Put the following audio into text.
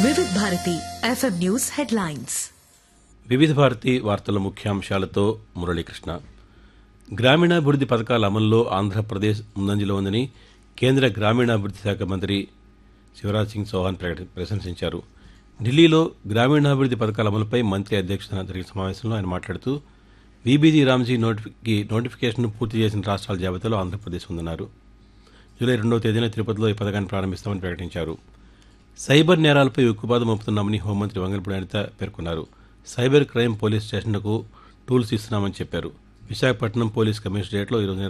వివిధ Bharati FM news headlines వివిధ భారతి వార్తల ముఖ్యాంశాలతో మురళీకృష్ణ గ్రామీణాభివృద్ది పథకాల అమల్లో ఆంధ్రప్రదేశ్ ముందంజలో ఉందని కేంద్ర గ్రామీణాభివృద్ది శాఖ మంత్రి శివరాజ్ సింగ్ చౌహాన్ ప్రకటి ప్రశంసించారు ఢిల్లీలో గ్రామీణాభివృద్ది పథకాల అమలుపై మంత్రి అధ్యక్షతన జరిగిన సమావేశంలో ఆయన మాట్లాడుతూ వీబీజీ రామ్జీ నోటిఫికి నోటిఫికేషన్ పూర్తి చేసిన రాష్ట్రాల జాబితాలో ఆంధ్రప్రదేశ్ ఉందన్నారు జూలై రెండవ తేదీన తిరుపతిలో ఈ పథకాన్ని ప్రారంభిస్తామని ప్రకటించారు సైబర్ నేరాలపై ఉక్కుపాదం మోపుతున్నామని హోంమంత్రి వంగలపూడి అనిత పేర్కొన్నారు సైబర్ క్రైమ్ పోలీస్ స్టేషన్లకు టూల్స్ ఇస్తున్నామని చెప్పారు విశాఖపట్నం పోలీస్ కమిషనరేట్లో ఈరోజు